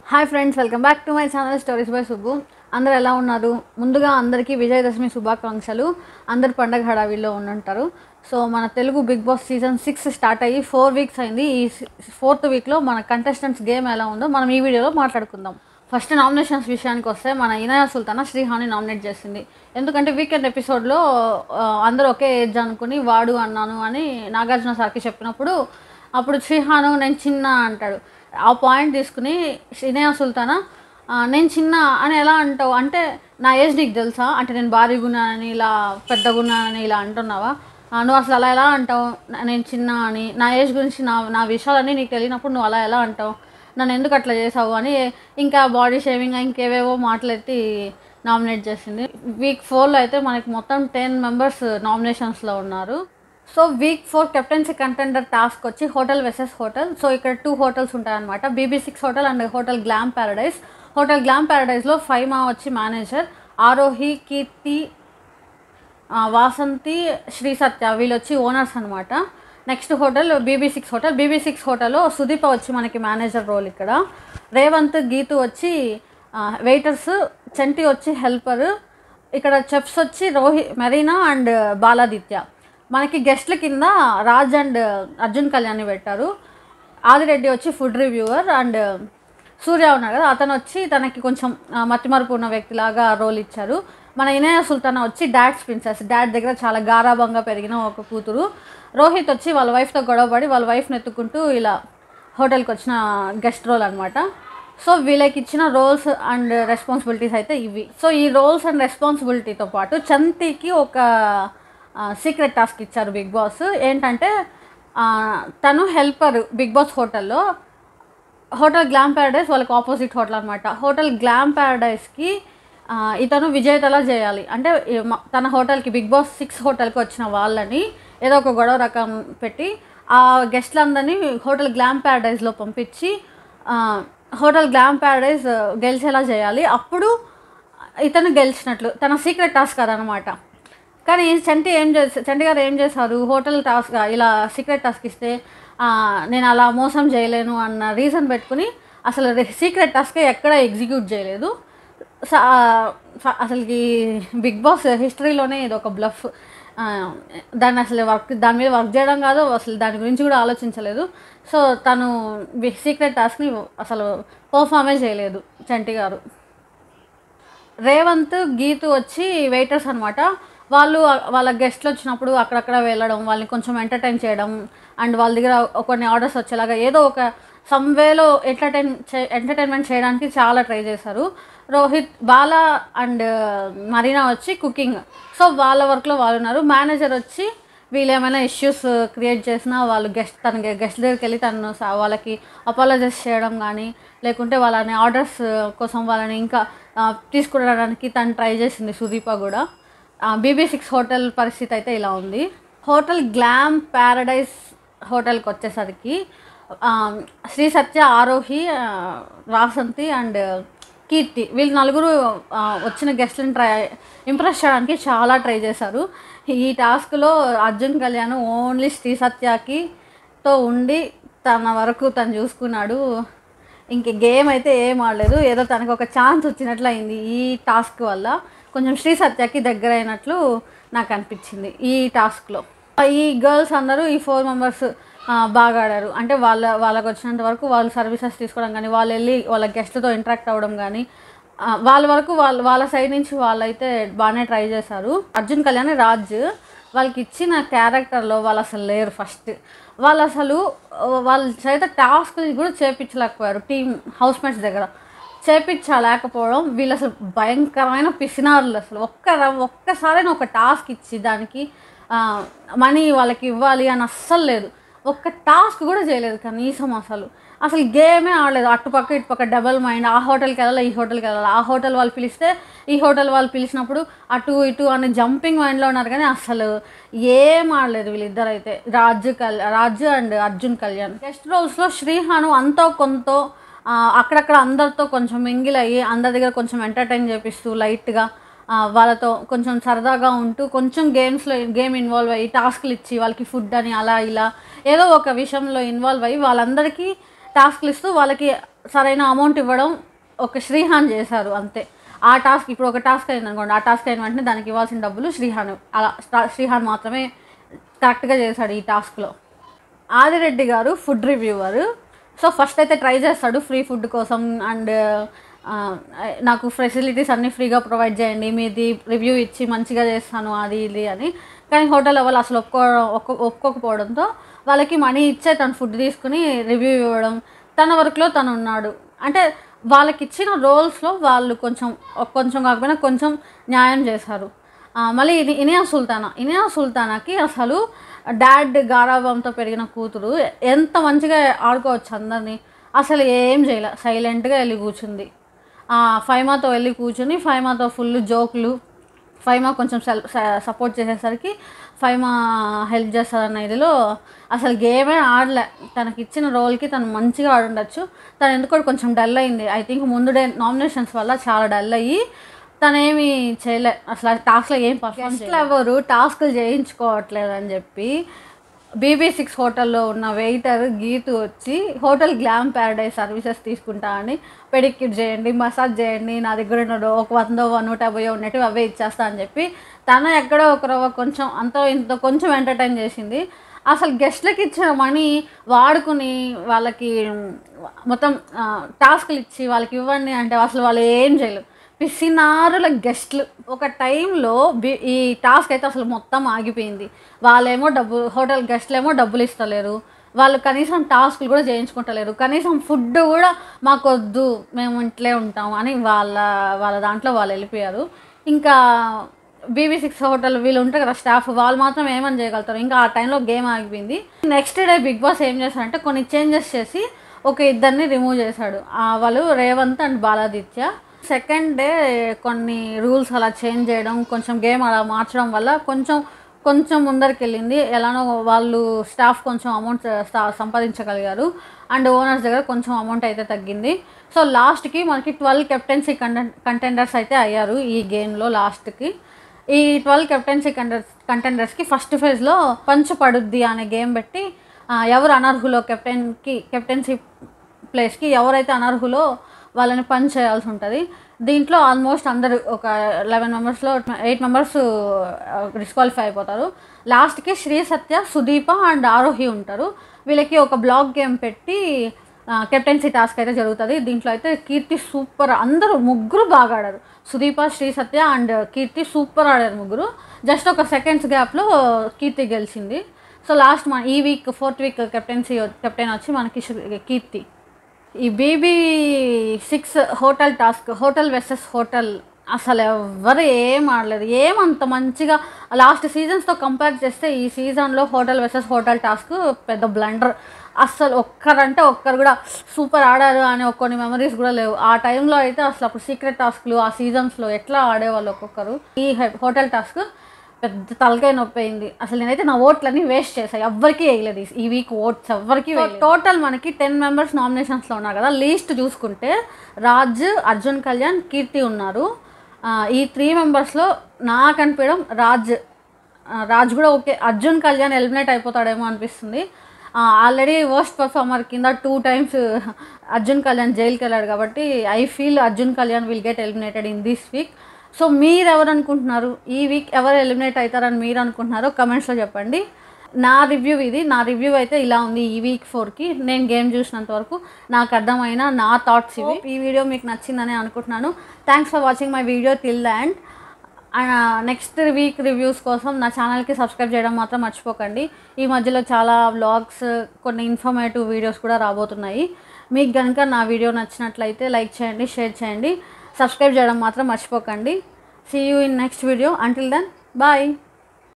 hi friends welcome back to my channel stories by Subbu అందరు ఎలా ఉన్నారు ముందుగా అందరికీ విజయదశమి శుభాకాంక్షలు అందరు పండగ హడావిల్లో ఉండుంటారు సో మన Telugu Bigg Boss season six start అయ్యి ఫోర్ వీక్స్ అయింది ఈ ఫోర్త్ వీక్లో మన కంటెస్టెంట్స్ గేమ్ ఎలా ఉందో మనం ఈ వీడియోలో మాట్లాడుకుందాం ఫస్ట్ నామినేషన్స్ విషయానికి వస్తే మన ఇనాయా సుల్తానా శ్రీహాని నామినేట్ చేసింది ఎందుకంటే వీకెండ్ ఎపిసోడ్లో ఆ, అందరూ ఒకే ఏజ్ అనుకుని వాడు అన్నాను అని నాగార్జున సార్కి చెప్పినప్పుడు అప్పుడు శ్రీహాను నేను చిన్న అంటాడు ఆ పాయింట్ తీసుకుని ఇనయా సుల్తానా ఆ, నేను చిన్న అని ఎలా అంటావు అంటే నా ఏజ్ నీకు తెలుసా అంటే నేను భారీగా ఉన్నానని ఇలా పెద్దగా ఉన్నానని ఇలా అంటున్నావా ఆ, నువ్వు అసలు అలా ఎలా అంటావు నా- నేను చిన్న అని నా ఏజ్ గురించి నా నా విషయాలన్నీ నీకు తెలియనప్పుడు నువ్వు అలా ఎలా అంటావు నన్ను ఎందుకు అట్లా చేసావు అని ఇంకా బాడీ షేవింగ్ ఇంకేవేవో మాటలెత్తి నామినేట్ చేసింది వీక్ ఫోర్లో అయితే మనకి మొత్తం టెన్ మెంబర్స్ నామినేషన్స్లో ఉన్నారు so week four captaincy contender task వచ్చి హోటల్ వెసెస్ హోటల్ సో ఇక్కడ టూ హోటల్స్ ఉంటాయన్నమాట BB six hotel and hotel glam paradise hotel glam ప్యారడైజ్లో ఫైమా వచ్చి మేనేజర్ ఆరోహి కీర్తి ఆ, వాసంతి శ్రీ సత్య వీళ్ళు వచ్చి ఓనర్స్ అనమాట next hotel BB six hotel BB six హోటల్లో సుదీప వచ్చి మనకి మేనేజర్ రోల్ ఇక్కడ రేవంత్ గీతు వచ్చి వెయిటర్స్ చంటి వచ్చి హెల్పర్ ఇక్కడ చెఫ్స్ వచ్చి రోహి మెరీనా అండ్ బాలాదిత్య మనకి గెస్ట్ల కింద రాజ్ అండ్ అర్జున్ కళ్యాణ్ని పెట్టారు ఆదిరెడ్డి వచ్చి ఫుడ్ రివ్యూవర్ అండ్ సూర్య ఉన్నాడు కదా అతను వచ్చి తనకి కొంచెం ఆ, మతిమరుపు ఉన్న వ్యక్తిలాగా రోల్ ఇచ్చారు మన ఇనయ సుల్తానా వచ్చి డాడ్స్ ప్రిన్సెస్ డాడ్ దగ్గర చాలా గారాభంగా పెరిగిన ఒక కూతురు రోహిత్ వచ్చి వాళ్ళ వైఫ్తో గొడవపడి వాళ్ళ వైఫ్ని ఎత్తుకుంటూ ఇలా హోటల్కి వచ్చిన గెస్ట్ రోల్ అనమాట సో వీళ్ళకి ఇచ్చిన రోల్స్ అండ్ రెస్పాన్సిబిలిటీస్ అయితే ఇవి సో ఈ రోల్స్ అండ్ రెస్పాన్సిబిలిటీతో పాటు చంతికి ఒక సీక్రెట్ టాస్క్ ఇచ్చారు బిగ్ బాస్ ఏంటంటే ఆ, తను హెల్పర్ బిగ్ బాస్ హోటల్లో హోటల్ గ్లామ్ ప్యారడైజ్ వాళ్ళకి ఆపోజిట్ హోటల్ అనమాట హోటల్ గ్లామ్ ప్యారడైజ్కి ఆ, ఇతను విజేతలా చేయాలి అంటే ఈ మ- తన హోటల్కి బిగ్ బాస్ సిక్స్ హోటల్కి వచ్చిన వాళ్ళని ఏదో ఒక గొడవ రకం పెట్టి ఆ గెస్ట్లందరినీ హోటల్ గ్లామ్ ప్యారడైజ్లో పంపించి ఆ, హోటల్ గ్లామ్ ప్యారడైజ్ గెలిచేలా చేయాలి అప్పుడు ఇతను గెలిచినట్లు తన సీక్రెట్ టాస్క్ అదనమాట కానీ చంటి ఏం చేసి చంటి గారు ఏం చేశారు హోటల్ టాస్క్ ఇలా సీక్రెట్ టాస్క్ ఇస్తే ఆ, నేను అలా మోసం చేయలేను అన్న రీజన్ పెట్టుకుని అసలు సీక్రెట్ టాస్క్ ఎక్కడ ఎగ్జిక్యూట్ చేయలేదు స- ఫ- అసలుకి బిగ్ బాస్ హిస్టరీలోనే ఇది ఒక బ్లఫ్ దాన్ని అసలు వర్క్ దాని మీద వర్క్ చేయడం కాదు అసలు దాని గురించి కూడా ఆలోచించలేదు సో తను సీక్రెట్ టాస్క్ని అసలు పర్ఫామే చేయలేదు చంటి గారు రేవంత్ గీతు వచ్చి వెయిటర్స్ అనమాట వాళ్ళు వాళ్ళ గెస్ట్లు వచ్చినప్పుడు అక్కడక్కడ వెళ్ళడం వాళ్ళని కొంచెం ఎంటర్టైన్ చేయడం అండ్ వాళ్ళ దగ్గర కొన్ని ఆర్డర్స్ వచ్చేలాగా ఏదో ఒక సమ్ వేలో ఎంటర్టైన్ చే ఎంటర్టైన్మెంట్ చేయడానికి చాలా ట్రై చేశారు రోహిత్ బాల అండ్ మరీనా వచ్చి కుకింగ్ సో వాళ్ళ వర్క్లో వాళ్ళు ఉన్నారు మేనేజర్ వచ్చి వీళ్ళు ఏమైనా ఇష్యూస్ క్రియేట్ చేసినా వాళ్ళు గెస్ట్ తన గెస్ట్ దగ్గరికి వెళ్ళి తను స- వాళ్ళకి అపాలజైజ్ చేయడం కానీ లేకుంటే వాళ్ళని ఆర్డర్స్ కోసం వాళ్ళని ఇంకా ఆ, తీసుకురావడానికి తను ట్రై చేసింది సుదీప కూడా బీబీ సిక్స్ హోటల్ పరిస్థితి అయితే ఇలా ఉంది హోటల్ గ్లామ్ ప్యారడైజ్ హోటల్కి వచ్చేసరికి ఆ, శ్రీ సత్య ఆరోహి ఆ, వాసంతి అండ్ కీర్తి వీళ్ళు నలుగురు ఆ, వచ్చిన గెస్ట్లను ట్రై ఇంప్రెస్ చేయడానికి చాలా ట్రై చేశారు ఈ టాస్క్లో అర్జున్ కళ్యాణ్ ఓన్లీ శ్రీ సత్యకి తో ఉండి తన వరకు తను చూసుకున్నాడు ఇంక గేమ్ అయితే ఏం ఆడలేదు ఏదో తనకు ఒక ఛాన్స్ వచ్చినట్లు అయింది ఈ టాస్క్ వల్ల కొంచెం శ్రీ సత్యకి దగ్గర అయినట్లు నాకు అనిపించింది ఈ టాస్క్లో ఈ గర్ల్స్ అందరూ ఈ ఫోర్ మెంబర్స్ బాగా ఆడారు అంటే వాళ్ళ వాళ్ళకి వచ్చినంత వరకు వాళ్ళు సర్వీసెస్ తీసుకోవడం కానీ వాళ్ళు వెళ్ళి వాళ్ళ గెస్ట్తో ఇంటరాక్ట్ అవ్వడం కానీ ఆ, వాళ్ళ వరకు వాళ్ళ వాళ్ళ సైడ్ నుంచి వాళ్ళైతే బాగానే ట్రై చేశారు అర్జున్ కళ్యాణ్ రాజ్ వాళ్ళకి ఇచ్చిన క్యారెక్టర్లో వాళ్ళు అసలు లేరు ఫస్ట్ వాళ్ళు అసలు ఆ, వాళ్ళ చేత టాస్క్ కూడా చేపించలేకపోయారు టీమ్ హౌస్ మేట్స్ దగ్గర చేపించలేకపోవడం వీళ్ళు అసలు భయంకరమైన పిసినారులు అసలు ఒక్క ఒక్కసారైనా ఒక టాస్క్ ఇచ్చి దానికి మనీ వాళ్ళకి ఇవ్వాలి అని అస్సలు లేదు ఒక్క టాస్క్ కూడా చేయలేదు కనీసం అసలు అసలు గేమే ఆడలేదు అటుపక్క ఇటుపక్క డబల్ మైండ్ ఆ హోటల్కి వెళ్ళాలి ఈ హోటల్కి వెళ్ళాలి ఆ హోటల్ వాళ్ళు పిలిస్తే ఈ హోటల్ వాళ్ళు పిలిచినప్పుడు అటు ఇటు అనే జంపింగ్ మైండ్లో ఉన్నారు కానీ అసలు ఏం ఆడలేదు వీళ్ళిద్దరు అయితే రాజు కల్ రాజు అండ్ అర్జున్ కళ్యాణ్ గెస్ట్ రోల్స్లో శ్రీహాను అంతో కొంత ఆ, అక్కడక్కడ అందరితో కొంచెం మింగిల్ అయ్యి అందరి దగ్గర కొంచెం ఎంటర్టైన్ చేపిస్తూ లైట్గా ఆ, వాళ్ళతో కొంచెం సరదాగా ఉంటూ కొంచెం గేమ్స్లో గేమ్ ఇన్వాల్వ్ అయ్యి టాస్క్లు ఇచ్చి వాళ్ళకి ఫుడ్ అని అలా ఇలా ఏదో ఒక విషయంలో ఇన్వాల్వ్ అయ్యి వాళ్ళందరికీ టాస్క్లు ఇస్తూ వాళ్ళకి సరైన అమౌంట్ ఇవ్వడం ఒక శ్రీహాన్ చేశారు అంతే ఆ టాస్క్ ఇప్పుడు ఒక టాస్క్ అయింది అనుకోండి ఆ టాస్క్ అయిన వెంటనే దానికి ఇవ్వాల్సిన డబ్బులు శ్రీహాన్ అలా స్టా- శ్రీహాన్ మాత్రమే కరెక్ట్గా చేశాడు ఈ టాస్క్లో Adi Reddy garu food reviewer so first అయితే ట్రై చేస్తాడు ఫ్రీ ఫుడ్ కోసం అండ్ నాకు ఫెసిలిటీస్ అన్నీ ఫ్రీగా ప్రొవైడ్ చేయండి మీది రివ్యూ ఇచ్చి మంచిగా చేస్తాను అది ఇది అని కానీ హోటల్ వాళ్ళు అసలు ఒప్పుకో ఒప్పుకో ఒప్పుకోకపోవడంతో వాళ్ళకి మనీ ఇచ్చే తను ఫుడ్ తీసుకుని రివ్యూ ఇవ్వడం తన వర్క్లో తను ఉన్నాడు అంటే వాళ్ళకి ఇచ్చిన రోల్స్లో వాళ్ళు కొంచెం కొంచెం కాకపోయినా కొంచెం న్యాయం చేశారు ఆ, మళ్ళీ ఇది ఇనియా సుల్తానా ఇనియా సుల్తానాకి అసలు డాడ్ గారాబంతో పెరిగిన కూతురు ఎంత మంచిగా ఆడుకోవచ్చు అందరినీ అసలు ఏం చేయలే సైలెంట్గా వెళ్ళి కూర్చుంది ఆ, ఫైమాతో వెళ్ళి కూర్చుని ఫైమాతో ఫుల్ జోకులు ఫైమా కొంచెం సెల్ సపోర్ట్ చేసేసరికి ఫైమా హెల్ప్ చేస్తారన్న ఇదిలో అసలు గేమే ఆడలే తనకి ఇచ్చిన రోల్కి తను మంచిగా ఆడుండొచ్చు తను ఎందుకో కొంచెం డల్ అయింది ఐ థింక్ ముందు డే నామినేషన్స్ వల్ల చాలా డల్ అయ్యి తనేమి చేయలే అసలు టాస్క్లో ఏం పర్ఫార్మ్ ఎవరు టాస్క్లు చేయించుకోవట్లేదు అని చెప్పి బీబీ సిక్స్ హోటల్లో ఉన్న వెయిటర్ గీతు వచ్చి హోటల్ గ్లామ్ ప్యారడైజ్ సర్వీసెస్ తీసుకుంటా అని పెడిక్యూర్ చేయండి మసాజ్ చేయండి నా దగ్గర ఉన్న ఒక వందో నూట యాభై ఉన్నట్టు అవే ఇచ్చేస్తా అని చెప్పి తను ఎక్కడో ఒక రవ్వ కొంచెం అంతో ఇంత కొంచెం ఎంటర్టైన్ చేసింది అసలు గెస్ట్లకి ఇచ్చిన మనీ వాడుకుని వాళ్ళకి మొత్తం ఆ, టాస్క్లు ఇచ్చి వాళ్ళకి ఇవ్వండి అంటే అసలు వాళ్ళు ఏం చేయలేరు పిసినారుల గెస్ట్లు ఒక టైంలో బి ఈ టాస్క్ అయితే అసలు మొత్తం ఆగిపోయింది వాళ్ళేమో డబ్బు హోటల్ గెస్ట్లేమో డబ్బులు ఇస్తలేరు వాళ్ళు కనీసం టాస్క్లు కూడా చేయించుకుంటలేరు కనీసం ఫుడ్ కూడా మాకు వద్దు మేము ఇంట్లో ఉంటాం అని వాళ్ళ వాళ్ళ దాంట్లో వాళ్ళు వెళ్ళిపోయారు ఇంకా బీబీ సిక్స్ హోటల్ వీళ్ళు ఉంటారు కదా స్టాఫ్ వాళ్ళు మాత్రం ఏమని చేయగలుగుతారు ఇంకా ఆ టైంలో గేమ్ ఆగిపోయింది నెక్స్ట్ డే బిగ్ బాస్ ఏం చేశారంటే కొన్ని చేంజెస్ చేసి ఒక ఇద్దరిని రిమూవ్ చేశాడు ఆ వాళ్ళు Revanth and Baladitya second day కొన్ని రూల్స్ అలా చేంజ్ చేయడం కొంచెం గేమ్ అలా మార్చడం వల్ల కొంచెం కొంచెం ముందరికి వెళ్ళింది ఎలానో వాళ్ళు స్టాఫ్ కొంచెం అమౌంట్ సంపాదించగలిగారు అండ్ ఓనర్స్ దగ్గర కొంచెం అమౌంట్ అయితే తగ్గింది సో లాస్ట్కి మనకి ట్వెల్వ్ కెప్టెన్సీ కంటెంట్ కంటెండర్స్ అయితే అయ్యారు ఈ గేమ్లో లాస్ట్కి ఈ ట్వెల్వ్ కెప్టెన్సీ కంటెండర్స్ కంటెండర్స్కి ఫస్ట్ ఫేజ్లో పంచ్ పడుద్ది అనే గేమ్ పెట్టి ఆ, ఎవరు అనర్హులో కెప్టెన్కి కెప్టెన్సీ ప్లేస్కి ఎవరైతే అనర్హులో వాళ్ళని పని చేయాల్సి ఉంటుంది దీంట్లో ఆల్మోస్ట్ అందరు ఒక లెవెన్ మెంబర్స్లో ఎయిట్ మెంబర్స్ డిస్క్వాలిఫై అయిపోతారు లాస్ట్కి శ్రీ సత్య సుదీప అండ్ ఆరోహి ఉంటారు వీళ్ళకి ఒక బ్లాక్ గేమ్ పెట్టి కెప్టెన్సీ టాస్క్ అయితే జరుగుతుంది దీంట్లో అయితే కీర్తి సూపర్ అందరూ ముగ్గురు బాగా ఆడారు సుదీప శ్రీ సత్య అండ్ కీర్తి సూపర్ ఆడారు ముగ్గురు జస్ట్ ఒక సెకండ్స్ గ్యాప్లో కీర్తి గెలిచింది సో లాస్ట్ మన ఈ week fourth week captaincy captain వచ్చి మనకి శ్రీ- కీర్తి ఈ BB six hotel task hotel versus hotel అసలు ఎవ్వరు ఏం ఆడలేదు ఏమంత మంచిగా లాస్ట్ సీజన్స్తో కంపేర్ చేస్తే ఈ సీజన్లో హోటల్ వెసెస్ హోటల్ టాస్క్ పెద్ద బ్లండర్ అస్సలు ఒక్కరంటే ఒక్కరు కూడా సూపర్ ఆడారు అనే కొన్ని మెమరీస్ కూడా లేవు ఆ టైంలో అయితే అసలు అప్పుడు సీక్రెట్ టాస్క్లు ఆ సీజన్స్లో ఎట్లా ఆడేవాళ్ళు ఒక్కొక్కరు ఈ హె- హోటల్ టాస్క్ పెద్ద తలకాయ నొప్పి అయింది అసలు నేనైతే నా ఓట్లన్నీ వేస్ట్ చేశాను ఎవ్వరికీ వేయలేదు ఈ- ఈ వీక్ ఓట్స్ ఎవ్వరికీ టోటల్ మనకి టెన్ మెంబర్స్ నామినేషన్స్లో ఉన్నారు కదా లీస్ట్ చూసుకుంటే రాజ్ అర్జున్ కళ్యాణ్ కీర్తి ఉన్నారు ఆ, ఈ త్రీ మెంబర్స్లో నాకు అనిపించడం రాజ్ ఆ, రాజ్ కూడా ఓకే అర్జున్ కళ్యాణ్ ఎలిమినేట్ అయిపోతాడేమో అనిపిస్తుంది ఆల్రెడీ వర్స్ట్ పర్ఫార్మర్ కింద టూ టైమ్స్ అర్జున్ కళ్యాణ్ జైలుకి వెళ్ళాడు కాబట్టి I feel Arjun Kalyan will get eliminated in this week so మీరు ఎవరు అనుకుంటున్నారు ఈ వీక్ ఎవరు ఎలిమినేట్ అవుతారని మీరు అనుకుంటున్నారో కమెంట్స్లో చెప్పండి నా రివ్యూ ఇది నా రివ్యూ అయితే ఇలా ఉంది ఈ వీక్ ఫోర్కి నేను గేమ్ చూసినంత వరకు నాకు అర్థమైన నా థాట్స్ ఇవి ఈ వీడియో మీకు నచ్చిందని అనుకుంటున్నాను thanks for watching my video till the end next week reviews కోసం నా ఛానల్కి సబ్స్క్రైబ్ చేయడం మాత్రం మర్చిపోకండి ఈ మధ్యలో చాలా వ్లాగ్స్ కొన్ని ఇన్ఫర్మేటివ్ వీడియోస్ కూడా రాబోతున్నాయి మీకు కనుక నా వీడియో నచ్చినట్లయితే లైక్ చేయండి షేర్ చేయండి సబ్స్క్రైబ్ చేయడం మాత్రం మర్చిపోకండి see you in next video until then bye